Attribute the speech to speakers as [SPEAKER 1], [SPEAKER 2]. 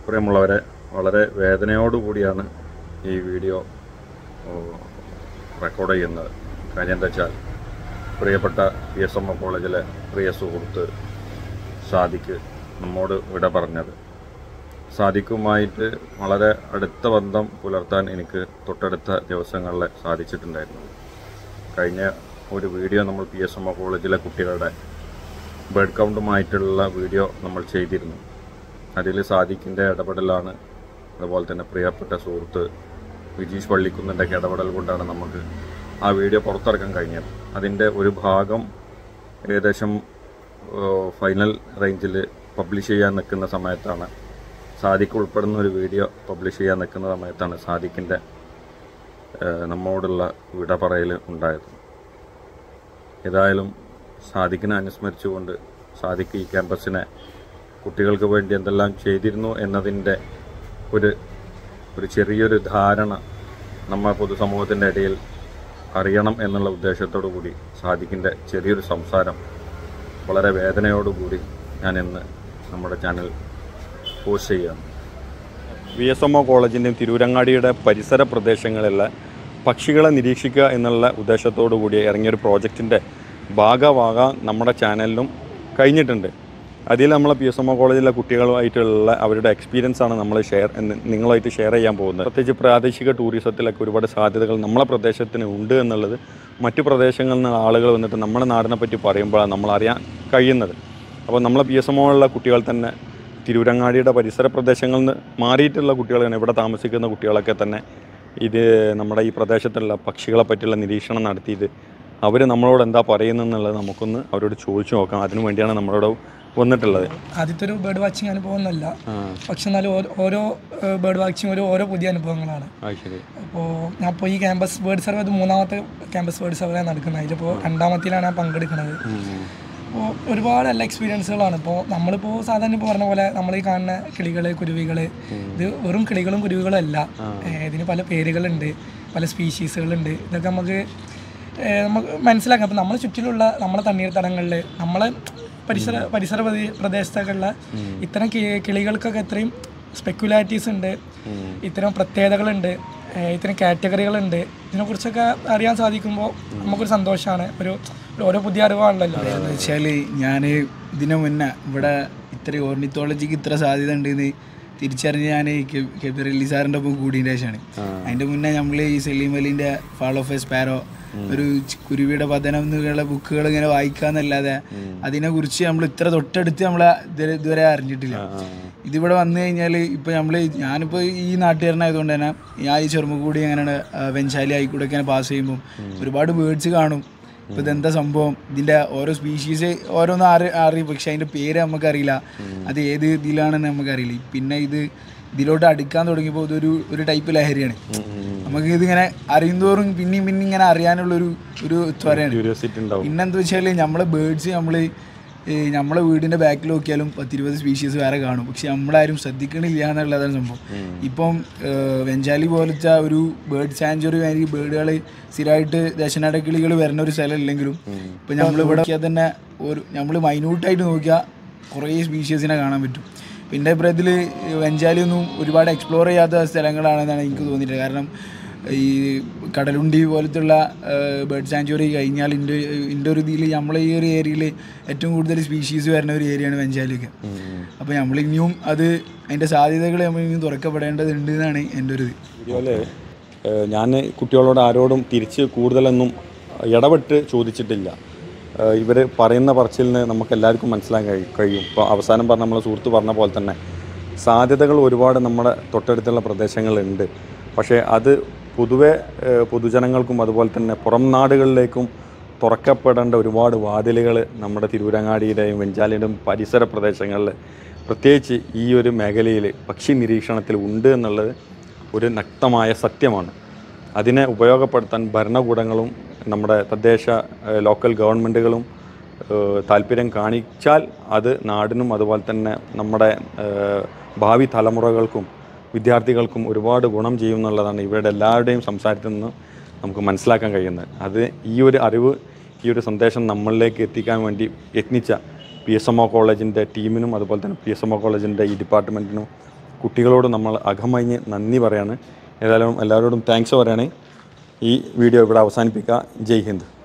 [SPEAKER 1] പ്രിയമുള്ളവരെ വളരെ വേദനയോടുകൂടിയാണ് ഈ വീഡിയോ ഓ, റെക്കോർഡ് ചെയ്യുന്നത് കാര്യം എന്താ വെച്ചാൽ പ്രിയപ്പെട്ട പി എസ് എം ഒ കോളേജിലെ പ്രിയ സുഹൃത്ത് സാദിക്ക് നമ്മോട് വിട പറഞ്ഞത് സാദിക്കുമായിട്ട് വളരെ അടുത്ത ബന്ധം പുലർത്താൻ എനിക്ക് തൊട്ടടുത്ത ദിവസങ്ങളിൽ സാധിച്ചിട്ടുണ്ടായിരുന്നു കഴിഞ്ഞ ഒരു വീഡിയോ നമ്മൾ പി എസ് എം ഒ കോളേജിലെ കുട്ടികളുടെ ബേഡ് കൗണ്ടുമായിട്ടുള്ള വീഡിയോ നമ്മൾ ചെയ്തിരുന്നു അതിൽ സാദിക്കിൻ്റെ ഇടപെടലാണ് അതുപോലെ തന്നെ പ്രിയപ്പെട്ട സുഹൃത്ത് വിജീഷ് പള്ളിക്കുന്നിൻ്റെ ഇടപെടൽ കൊണ്ടാണ് നമുക്ക് ആ വീഡിയോ പുറത്തിറക്കാൻ കഴിഞ്ഞത് അതിൻ്റെ ഒരു ഭാഗം ഏകദേശം ഏഹ്, ഫൈനൽ റേഞ്ചിൽ പബ്ലിഷ് ചെയ്യാൻ നിൽക്കുന്ന സമയത്താണ് സാദിക്ക് ഉൾപ്പെടുന്ന ഒരു വീഡിയോ പബ്ലിഷ് ചെയ്യാൻ നിൽക്കുന്ന സമയത്താണ് സാദിക്കിൻ്റെ ഏഹ്, നമ്മോടുള്ള വിട പറയൽ ഉണ്ടായത് ഏതായാലും സാദിക്കിനെ അനുസ്മരിച്ചുകൊണ്ട് സാദിക്ക് ഈ ക്യാമ്പസിനെ കുട്ടികൾക്ക് വേണ്ടി എന്തെല്ലാം ചെയ്തിരുന്നു എന്നതിൻ്റെ ഒരു ഒരു ചെറിയൊരു ധാരണ നമ്മ പൊതുസമൂഹത്തിൻ്റെ ഇടയിൽ അറിയണം എന്നുള്ള ഉദ്ദേശത്തോടു കൂടി സാദിക്കിൻ്റെ ചെറിയൊരു സംസാരം വളരെ വേദനയോടുകൂടി ഞാൻ ഇന്ന് നമ്മുടെ ചാനൽ പോസ്റ്റ് ചെയ്യുകയാണ്
[SPEAKER 2] വി എസ് എം ഒ കോളേജിൻ്റെയും തിരൂരങ്ങാടിയുടെ പരിസര പ്രദേശങ്ങളിലെ പക്ഷികളെ നിരീക്ഷിക്കുക എന്നുള്ള ഉദ്ദേശത്തോടു കൂടി ഇറങ്ങിയൊരു പ്രോജക്റ്റിൻ്റെ ഭാഗമാകാൻ നമ്മുടെ ചാനലിലും കഴിഞ്ഞിട്ടുണ്ട് അതിൽ നമ്മളെ പി എസ് എം ഒ കോളേജിലെ കുട്ടികളുമായിട്ടുള്ള അവരുടെ എക്സ്പീരിയൻസ് ആണ് നമ്മൾ ഷെയർ നിങ്ങളുമായിട്ട് ഷെയർ ചെയ്യാൻ പോകുന്നത് പ്രത്യേകിച്ച് പ്രാദേശിക ടൂറിസത്തിലൊക്കെ ഒരുപാട് സാധ്യതകൾ നമ്മളെ പ്രദേശത്തിന് ഉണ്ട് എന്നുള്ളത് മറ്റു പ്രദേശങ്ങളിൽ നിന്ന് ആളുകൾ വന്നിട്ട് നമ്മുടെ നാടിനെ പറ്റി പറയുമ്പോഴാണ് നമ്മൾ അറിയാൻ കഴിയുന്നത് അപ്പോൾ നമ്മളെ പി എസ് എം ഒള്ള കുട്ടികൾ തന്നെ തിരൂരങ്ങാടിയുടെ പരിസര പ്രദേശങ്ങളിൽ നിന്ന് മാറിയിട്ടുള്ള കുട്ടികളാണ് ഇവിടെ താമസിക്കുന്ന കുട്ടികളൊക്കെ തന്നെ ഇത് നമ്മുടെ ഈ പ്രദേശത്തുള്ള പക്ഷികളെ പറ്റിയുള്ള നിരീക്ഷണം നടത്തിയിട്ട് അവർ നമ്മളോട് എന്താ പറയുന്നതെന്നുള്ളത് നമുക്കൊന്ന് അവരോട് ചോദിച്ചു നോക്കാം അതിനു വേണ്ടിയാണ് നമ്മളോട് വന്നിട്ടുള്ളത്
[SPEAKER 3] ആദ്യത്തെ ഒരു ബേർഡ് വാച്ചിങ് അനുഭവം ഒന്നല്ല പക്ഷെ എന്നാലും ഓരോ- ഓരോ ബേർഡ് വാച്ചിങ് ഒരു ഓരോ പുതിയ അനുഭവങ്ങളാണ്
[SPEAKER 2] ആ ശരി
[SPEAKER 3] അപ്പോൾ ഞാൻ ഇപ്പോൾ ഈ ക്യാമ്പസ് ബേർഡ് സർവേ ഇത് മൂന്നാമത്തെ ക്യാമ്പസ് ബേർഡ് സർവേ നടക്കുന്നത് അതിലിപ്പോൾ രണ്ടാമത്തിലാണ് ഞാൻ പങ്കെടുക്കുന്നത് അപ്പോൾ ഒരുപാട് നല്ല എക്സ്പീരിയൻസുകളാണ് ഇപ്പോൾ നമ്മളിപ്പോൾ സാധാരണ ഇപ്പോൾ പറഞ്ഞ പോലെ നമ്മൾ ഈ കാണുന്ന കിളികൾ കുരുവികൾ ഇത് വെറും കിളികളും കുരുവികളും അല്ല ഏഹ് ഇതിന് പല പേരുകളുണ്ട് പല സ്പീഷീസുകളുണ്ട് ഇതൊക്കെ നമുക്ക് ഏഹ് നമുക്ക് മനസ്സിലാക്കാം അപ്പോൾ നമ്മളെ ചുറ്റിലുള്ള നമ്മളെ തണ്ണീർത്തടങ്ങളിൽ നമ്മളെ പരിസര പരിസര പ്രദേ- പ്രദേശത്തൊക്കെയുള്ള ഇത്തരം കി- കിളികൾക്കൊക്കെ ഇത്രയും സ്പെക്കുലാരിറ്റീസ് ഉണ്ട് ഇത്തരം പ്രത്യേകതകളുണ്ട് ഏഹ് ഇത്തരം കാറ്റഗറികളുണ്ട് ഇതിനെക്കുറിച്ചൊക്കെ അറിയാൻ സാധിക്കുമ്പോൾ നമുക്കൊരു സന്തോഷമാണ് ഒരു ഒരു ഓരോ പുതിയ അറിവാണല്ലോ
[SPEAKER 4] എന്ന് വെച്ചാൽ ഞാൻ ഇതിനു മുന്നേ ഇവിടെ ഇത്ര ഓർണിത്തോളജിക്ക് ഇത്ര സാധ്യത ഉണ്ടെന്ന് തിരിച്ചറിഞ്ഞ് ഞാൻ കെപി റെല്ലി സാറിൻ്റെ ഒപ്പം കൂടിയതിൻ്റെ ശേഷമാണ് അതിൻ്റെ മുന്നേ നമ്മൾ ഈ സലീം അലിൻ്റെ ഫാൾ ഓഫ് എ സ്പാരോ ഒരു ച് കുരുവിയുടെ പതനം എന്നുള്ള ബുക്കുകൾ ഇങ്ങനെ വായിക്കാന്നല്ലാതെ അതിനെക്കുറിച്ച് നമ്മൾ ഇത്ര തൊട്ടടുത്ത് നമ്മൾ ഇതുവരെ അറിഞ്ഞിട്ടില്ല ഇതിവിടെ വന്നു കഴിഞ്ഞാൽ ഇപ്പോൾ നമ്മൾ ഞാനിപ്പോൾ ഈ നാട്ടുകാരനായതുകൊണ്ട് തന്നെ ഞാൻ ഈ ചെറുമക്കൂടി അങ്ങനെ വെഞ്ചാലി ആയിക്കൂടെ ഒക്കെ പാസ് ചെയ്യുമ്പോൾ ഒരുപാട് വേർഡ്സ് കാണും ഇപ്പൊ ഇതെന്താ സംഭവം ഇതിന്റെ ഓരോ സ്പീഷീസ് ഓരോന്നും അറി അറിയും പക്ഷെ അതിന്റെ പേര് നമുക്കറിയില്ല അത് ഏത് ഇതിലാണെന്ന് നമുക്കറിയില്ല പിന്നെ ഇത് ഇതിലോട്ട് അടുക്കാൻ തുടങ്ങിയപ്പോൾ ഇതൊരു ഒരു ടൈപ്പ് ലഹരിയാണ് നമുക്ക് ഇതിങ്ങനെ അറിയുന്തോറും പിന്നെയും പിന്നെയും ഇങ്ങനെ അറിയാനുള്ളൊരു ഒരു ത്വരയാണ്
[SPEAKER 2] ക്യൂരിയോസിറ്റി ഉണ്ടാവും
[SPEAKER 4] പിന്നെന്താ വെച്ചാൽ നമ്മളെ ബേഡ്സ് നമ്മൾ നമ്മളെ വീടിന്റെ ബാക്കിൽ നോക്കിയാലും പത്തിരുപത് സ്പീഷീസ് വേറെ കാണും പക്ഷെ നമ്മളാരും ശ്രദ്ധിക്കണില്ല എന്നുള്ളതാണ് സംഭവം ഇപ്പം ഏഹ്, വെഞ്ചാലി പോലത്തെ ഒരു ബേർഡ് സാഞ്ചുറി ആയി ബേർഡുകൾ സ്ഥിരമായിട്ട് ദേശനാടക്കിളികൾ വരുന്ന ഒരു സ്ഥലം ഇല്ലെങ്കിലും ഇപ്പം നമ്മളിവിടെ നോക്കിയാൽ തന്നെ ഒരു നമ്മൾ മൈന്യൂട്ടായിട്ട് നോക്കിയാൽ കുറേ സ്പീഷീസിനെ കാണാൻ പറ്റും പിന്നെ അഭിപ്രായത്തിൽ വെഞ്ചാലി ഒന്നും ഒരുപാട് എക്സ്പ്ലോർ ചെയ്യാത്ത സ്ഥലങ്ങളാണെന്നാണ് എനിക്ക് തോന്നിയിട്ടുള്ളത് കാരണം ഈ കടലുണ്ടി പോലത്തുള്ള ബേർഡ് സാഞ്ചുറി കഴിഞ്ഞാൽ ഇൻ്റെ ഇൻ്റെ ഒരു ഇതിൽ നമ്മളെ ഈ ഒരു ഏരിയയിൽ ഏറ്റവും കൂടുതൽ സ്പീഷീസ് വരുന്ന ഒരു ഏരിയയാണ് വെഞ്ചാലിയൊക്കെ അപ്പോൾ നമ്മൾ ഇനിയും അത് അതിൻ്റെ സാധ്യതകൾ നമ്മൾ ഇനിയും തുറക്കപ്പെടേണ്ടതുണ്ട് എന്നാണ് എൻ്റെ ഒരു ഇത്
[SPEAKER 2] വീഡിയോയിൽ ഞാൻ കുട്ടികളോട് ആരോടും തിരിച്ച് കൂടുതലൊന്നും ഇടപെട്ട് ചോദിച്ചിട്ടില്ല ഇവർ പറയുന്ന പറച്ചിലിന് നമുക്ക് എല്ലാവർക്കും മനസ്സിലാക്കാൻ കഴി- കഴിയും ഇപ്പോൾ അവസാനം പറഞ്ഞ നമ്മളെ സുഹൃത്ത് പറഞ്ഞ പോലെ തന്നെ സാധ്യതകൾ ഒരുപാട് നമ്മുടെ തൊട്ടടുത്തുള്ള പ്രദേശങ്ങളുണ്ട് പക്ഷേ അത് പൊതുവെ ഏഹ്, പൊതുജനങ്ങൾക്കും അതുപോലെ തന്നെ പുറം നാടുകളിലേക്കും തുറക്കപ്പെടേണ്ട ഒരുപാട് വാതിലുകൾ നമ്മുടെ തിരൂരങ്ങാടിയുടെയും വെഞ്ചാലിയുടെയും പരിസര പ്രദേശങ്ങളിൽ പ്രത്യേകിച്ച് ഈ ഒരു മേഖലയിൽ പക്ഷി നിരീക്ഷണത്തിൽ ഉണ്ട് എന്നുള്ളത് ഒരു നഗ്നമായ സത്യമാണ് അതിനെ ഉപയോഗപ്പെടുത്താൻ ഭരണകൂടങ്ങളും നമ്മുടെ തദ്ദേശ ഏഹ്, ലോക്കൽ ഗവൺമെൻറ്റുകളും ഏഹ്, താല്പര്യം കാണിച്ചാൽ അത് നാടിനും അതുപോലെ തന്നെ നമ്മുടെ ഏഹ്, ഭാവി തലമുറകൾക്കും വിദ്യാർത്ഥികൾക്കും ഒരുപാട് ഗുണം ചെയ്യും എന്നുള്ളതാണ് ഇവരുടെ എല്ലാവരുടെയും സംസാരത്തിൽ നിന്ന് നമുക്ക് മനസ്സിലാക്കാൻ കഴിയുന്നത് അത് ഈ ഒരു അറിവ് ഈ ഒരു സന്ദേശം നമ്മളിലേക്ക് എത്തിക്കാൻ വേണ്ടി യത്നിച്ച പി എസ് എം ഒ കോളേജിൻ്റെ ടീമിനും അതുപോലെ തന്നെ പി എസ് എം ഒ കോളേജിൻ്റെ ഈ ഡിപ്പാർട്ട്മെൻറ്റിനും കുട്ടികളോട് നമ്മൾ അകമഞ്ഞ് നന്ദി പറയാണ് ഏതായാലും എല്ലാവരോടും താങ്ക്സ് പറയാണ് ഈ വീഡിയോ ഇവിടെ അവസാനിപ്പിക്കുക ജയ് ഹിന്ദ്